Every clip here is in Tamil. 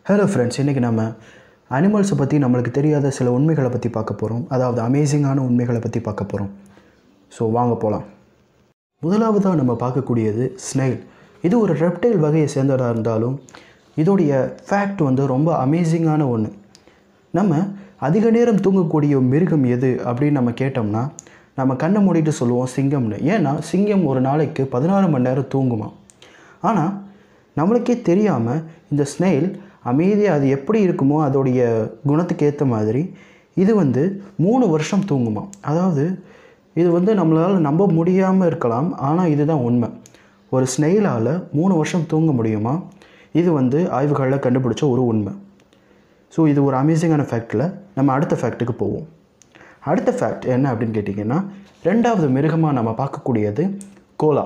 ஹலோ ஃப்ரெண்ட்ஸ் இன்றைக்கி நம்ம அனிமல்ஸை பற்றி நம்மளுக்கு தெரியாத சில உண்மைகளை பற்றி பார்க்க போகிறோம் அதாவது அமேசிங்கான உண்மைகளை பற்றி பார்க்க போகிறோம் ஸோ வாங்க போகலாம் முதலாவதாக நம்ம பார்க்கக்கூடியது ஸ்னெயில் இது ஒரு ரெப்டைல் வகையை சேர்ந்ததாக இருந்தாலும் இதோடைய ஃபேக்ட் வந்து ரொம்ப அமேசிங்கான ஒன்று நம்ம அதிக நேரம் தூங்கக்கூடிய மிருகம் எது அப்படின்னு நம்ம கேட்டோம்னா நம்ம கண்ணை மூடிட்டு சொல்லுவோம் சிங்கம்னு ஏன்னா சிங்கம் ஒரு நாளைக்கு பதினாறு மணி நேரம் தூங்குமா ஆனால் நம்மளுக்கே தெரியாமல் இந்த ஸ்னெயில் அமைதியாக அது எப்படி இருக்குமோ அதோடைய குணத்துக்கு ஏற்ற மாதிரி இது வந்து மூணு வருஷம் தூங்குமா அதாவது இது வந்து நம்மளால் நம்ப முடியாமல் இருக்கலாம் ஆனால் இதுதான் உண்மை ஒரு ஸ்னெயிலால் மூணு வருஷம் தூங்க முடியுமா இது வந்து ஆய்வுகளில் கண்டுபிடிச்ச ஒரு உண்மை ஸோ இது ஒரு அமேசிங்கான ஃபேக்டில் நம்ம அடுத்த ஃபேக்ட்டுக்கு போவோம் அடுத்த ஃபேக்ட் என்ன அப்படின்னு கேட்டிங்கன்னா ரெண்டாவது மிருகமாக நம்ம பார்க்கக்கூடியது கோலா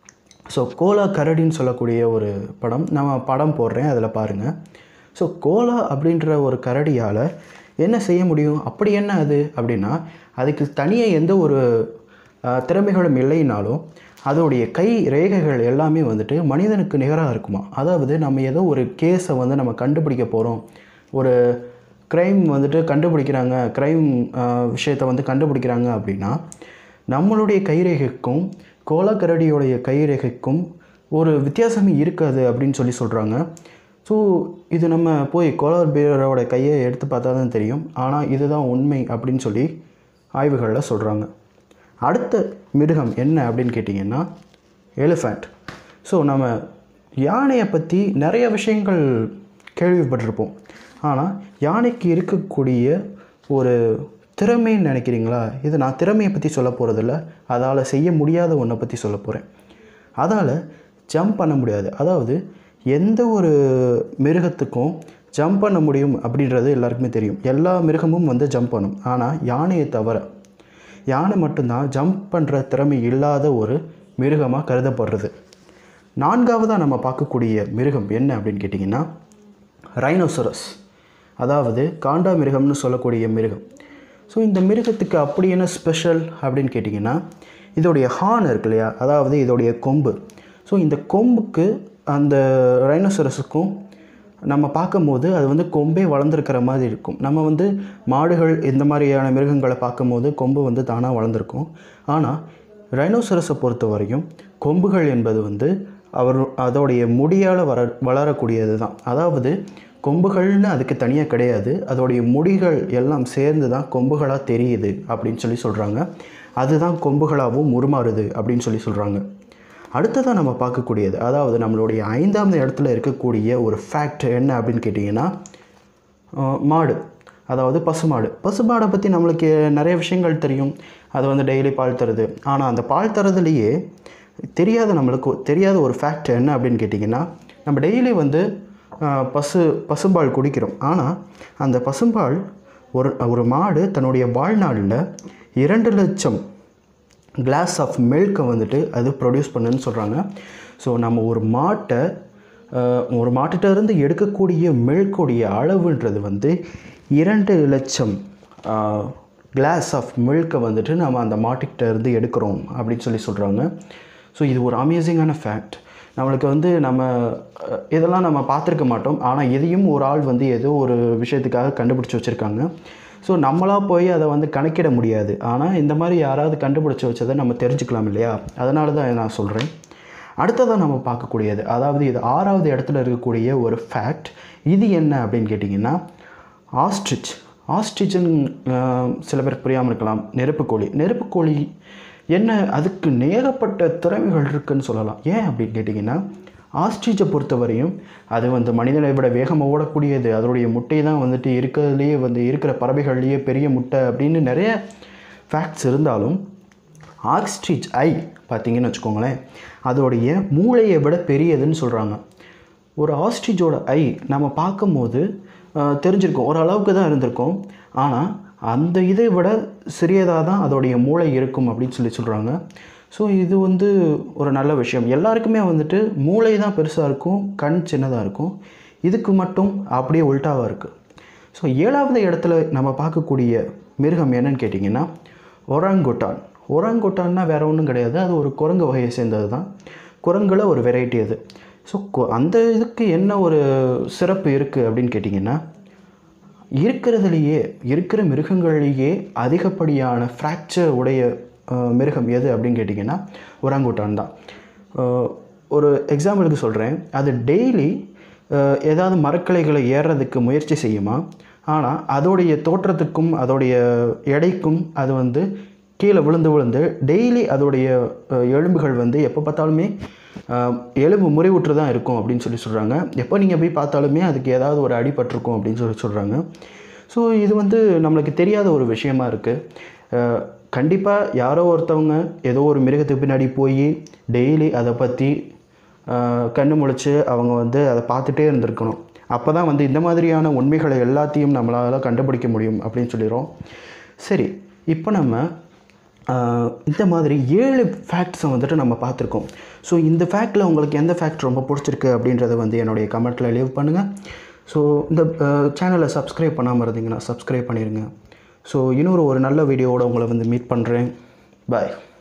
ஸோ கோலா கரடின்னு சொல்லக்கூடிய ஒரு படம் நம்ம படம் போடுறேன் அதில் பாருங்கள் ஸோ கோலா அப்படின்ற ஒரு கரடியால் என்ன செய்ய முடியும் அப்படி என்ன அது அப்படின்னா அதுக்கு தனியாக எந்த ஒரு அஹ், திறமைகளும் இல்லைனாலும் அதோடைய கை ரேகைகள் எல்லாமே வந்துட்டு மனிதனுக்கு நிகராக இருக்குமா அதாவது நம்ம ஏதோ ஒரு கேஸை வந்து நம்ம கண்டுபிடிக்க போகிறோம் ஒரு க்ரைம் வந்துட்டு கண்டுபிடிக்கிறாங்க க்ரைம் விஷயத்தை வந்து கண்டுபிடிக்கிறாங்க அப்படின்னா நம்மளுடைய கைரேகைக்கும் கோலக்கரடியோடைய கைரேகைக்கும் ஒரு வித்தியாசமே இருக்காது அப்படின்னு சொல்லி சொல்கிறாங்க ஸோ இது நம்ம போய் கோலார் பீரோட கையை எடுத்து பார்த்தா தான் தெரியும் ஆனால் இதுதான் உண்மை அப்படின்னு சொல்லி ஆய்வுகளில் சொல்கிறாங்க அடுத்த மிருகம் என்ன அப்படின்னு கேட்டிங்கன்னா எலிஃபண்ட் ஸோ நம்ம யானையை பற்றி நிறைய விஷயங்கள் கேள்விப்பட்டிருப்போம் ஆனால் யானைக்கு இருக்கக்கூடிய ஒரு திறமைன்னு நினைக்கிறீங்களா இது நான் திறமையை பற்றி சொல்ல போகிறதில்ல அதால் செய்ய முடியாத ஒன்றை பற்றி சொல்ல போகிறேன் அதால் ஜம்ப் பண்ண முடியாது அதாவது எந்த ஒரு மிருகத்துக்கும் ஜம்ப் பண்ண முடியும் அப்படின்றது எல்லாருக்குமே தெரியும் எல்லா மிருகமும் வந்து ஜம்ப் பண்ணும் ஆனால் யானையை தவிர யானை மட்டும்தான் ஜம்ப் பண்ணுற திறமை இல்லாத ஒரு மிருகமாக கருதப்படுறது நான்காவதாக நம்ம பார்க்கக்கூடிய மிருகம் என்ன அப்படின்னு கேட்டிங்கன்னா ரைனோசரஸ் அதாவது காண்டா மிருகம்னு சொல்லக்கூடிய மிருகம் ஸோ இந்த மிருகத்துக்கு அப்படி என்ன ஸ்பெஷல் அப்படின்னு கேட்டிங்கன்னா இதோடைய ஹார்ன் இருக்கு இல்லையா அதாவது இதோடைய கொம்பு ஸோ இந்த கொம்புக்கு அந்த ரைனோசரஸுக்கும் நம்ம பார்க்கும்போது அது வந்து கொம்பே வளர்ந்துருக்கிற மாதிரி இருக்கும் நம்ம வந்து மாடுகள் இந்த மாதிரியான மிருகங்களை பார்க்கும்போது கொம்பு வந்து தானாக வளர்ந்துருக்கும் ஆனால் ரைனோசரஸை பொறுத்த வரையும் கொம்புகள் என்பது வந்து அவர் அதோடைய முடியால் வர வளரக்கூடியது தான் அதாவது கொம்புகள்னு அதுக்கு தனியாக கிடையாது அதோடைய முடிகள் எல்லாம் சேர்ந்து தான் கொம்புகளாக தெரியுது அப்படின்னு சொல்லி சொல்கிறாங்க அதுதான் கொம்புகளாகவும் உருமாறுது அப்படின்னு சொல்லி சொல்கிறாங்க அடுத்ததாக நம்ம பார்க்கக்கூடியது அதாவது நம்மளுடைய ஐந்தாவது இடத்துல இருக்கக்கூடிய ஒரு ஃபேக்ட் என்ன அப்படின்னு கேட்டிங்கன்னா அஹ், மாடு அதாவது பசுமாடு பசுமாடை பற்றி நம்மளுக்கு நிறைய விஷயங்கள் தெரியும் அது வந்து டெய்லி பால் தருது ஆனால் அந்த பால் தரதுலேயே தெரியாத நம்மளுக்கு தெரியாத ஒரு ஃபேக்ட் என்ன அப்படின்னு கேட்டிங்கன்னா நம்ம டெய்லி வந்து அஹ், பசு பசும்பால் குடிக்கிறோம் ஆனால் அந்த பசும்பால் ஒரு ஒரு மாடு தன்னுடைய வாழ்நாளில் இரண்டு லட்சம் கிளாஸ் ஆஃப் மில்க்கை வந்துட்டு அது ப்ரொடியூஸ் பண்ணுன்னு சொல்கிறாங்க ஸோ நம்ம ஒரு மாட்டை அஹ், ஒரு மாட்டுகிட்ட இருந்து எடுக்கக்கூடிய மில்க்குடைய அளவுன்றது வந்து இரண்டு லட்சம் கிளாஸ் ஆஃப் மில்க்கை வந்துட்டு நம்ம அந்த மாட்டுக்கிட்ட இருந்து எடுக்கிறோம் அப்படின்னு சொல்லி சொல்கிறாங்க ஸோ இது ஒரு அமேசிங்கான ஃபேக்ட் நம்மளுக்கு வந்து நம்ம அஹ், இதெல்லாம் நம்ம பார்த்துருக்க மாட்டோம் ஆனால் இதையும் ஒரு ஆள் வந்து ஏதோ ஒரு விஷயத்துக்காக கண்டுபிடிச்சி வச்சுருக்காங்க ஸோ நம்மளாக போய் அதை வந்து கணக்கிட முடியாது ஆனால் இந்த மாதிரி யாராவது கண்டுபிடிச்சி வச்சதை நம்ம தெரிஞ்சுக்கலாம் இல்லையா அதனால தான் நான் சொல்கிறேன் அடுத்ததாக நம்ம பார்க்கக்கூடியது அதாவது இது ஆறாவது இடத்துல இருக்கக்கூடிய ஒரு ஃபேக்ட் இது என்ன அப்படின்னு கேட்டிங்கன்னா ஆஸ்ட்ரிச் ஆஸ்ட்ரிச்னு சில பேருக்கு புரியாமல் இருக்கலாம் நெருப்புக்கோழி நெருப்புக்கோழி என்ன அதுக்கு நேரப்பட்ட திறமைகள் இருக்குன்னு சொல்லலாம் ஏன் அப்படின்னு கேட்டிங்கன்னா ஆஸ்ட்ரிச்சை பொறுத்தவரையும் அது வந்து மனிதனை விட வேகமாக ஓடக்கூடியது அதனுடைய முட்டை தான் வந்துட்டு இருக்கிறதுலையே வந்து இருக்கிற பறவைகள்லேயே பெரிய முட்டை அப்படின்னு நிறைய ஃபேக்ட்ஸ் இருந்தாலும் ஆக்ஸ்ட்ரிச் ஐ பார்த்தீங்கன்னு வச்சுக்கோங்களேன் அதோடைய மூளையை விட பெரியதுன்னு சொல்கிறாங்க ஒரு ஆஸ்ட்ரிச்சோட ஐ நம்ம பார்க்கும்போது அஹ், தெரிஞ்சிருக்கும் ஓரளவுக்கு தான் இருந்திருக்கும் ஆனால் அந்த இதை விட சிறியதாக தான் அதோடைய மூளை இருக்கும் அப்படின்னு சொல்லி சொல்கிறாங்க ஸோ இது வந்து ஒரு நல்ல விஷயம் எல்லாருக்குமே வந்துட்டு மூளை தான் பெருசாக இருக்கும் கண் சின்னதாக இருக்கும் இதுக்கு மட்டும் அப்படியே உல்ட்டாவாக இருக்குது ஸோ ஏழாவது இடத்துல நம்ம பார்க்கக்கூடிய மிருகம் என்னன்னு கேட்டிங்கன்னா ஒராங்குட்டான் ஒராங்குட்டான்னா வேற ஒன்றும் கிடையாது அது ஒரு குரங்கு வகையை சேர்ந்தது தான் குரங்குல ஒரு வெரைட்டி அது ஸோ அந்த இதுக்கு என்ன ஒரு சிறப்பு இருக்குது அப்படின்னு கேட்டிங்கன்னா இருக்கிறதுலையே இருக்கிற மிருகங்கள்லேயே அதிகப்படியான ஃப்ராக்சர் உடைய அஹ், மிருகம் எது அப்படின்னு கேட்டிங்கன்னா ஒராங்குட்டான் தான் அஹ், ஒரு எக்ஸாம்பிளுக்கு சொல்கிறேன் அது டெய்லி ஏதாவது மரக்கிளைகளை ஏறுறதுக்கு முயற்சி செய்யுமா ஆனால் அதோடைய தோற்றத்துக்கும் அதோடைய எடைக்கும் அது வந்து கீழே விழுந்து விழுந்து டெய்லி அதோடைய அஹ், எலும்புகள் வந்து எப்போ பார்த்தாலுமே அஹ், எலும்பு முறிவுற்று தான் இருக்கும் அப்படின்னு சொல்லி சொல்கிறாங்க எப்போ நீங்கள் போய் பார்த்தாலுமே அதுக்கு ஏதாவது ஒரு அடிபட்டிருக்கும் அப்படின்னு சொல்லி சொல்கிறாங்க ஸோ இது வந்து நம்மளுக்கு தெரியாத ஒரு விஷயமா இருக்குது கண்டிப்பாக யாரோ ஒருத்தவங்க ஏதோ ஒரு மிருகத்துக்கு பின்னாடி போய் டெய்லி அதை பற்றி கண்ணு முழிச்சு அவங்க வந்து அதை பார்த்துட்டே இருந்திருக்கணும் அப்போ தான் வந்து இந்த மாதிரியான உண்மைகளை எல்லாத்தையும் நம்மளால் கண்டுபிடிக்க முடியும் அப்படின்னு சொல்லிடுறோம் சரி இப்போ நம்ம ஆஹ், இந்த மாதிரி ஏழு ஃபேக்ட்ஸை வந்துட்டு நம்ம பார்த்துருக்கோம் ஸோ இந்த ஃபேக்டில் உங்களுக்கு எந்த ஃபேக்ட் ரொம்ப பிடிச்சிருக்கு அப்படின்றத வந்து என்னுடைய கமெண்ட்டில் லீவ் பண்ணுங்கள் ஸோ இந்த சேனலை சப்ஸ்கிரைப் பண்ணாமல் இருந்தீங்கன்னா சப்ஸ்கிரைப் பண்ணிடுங்க ஸோ இன்னொரு ஒரு நல்ல வீடியோவோட உங்களை வந்து மீட் பண்ணுறேன் பாய்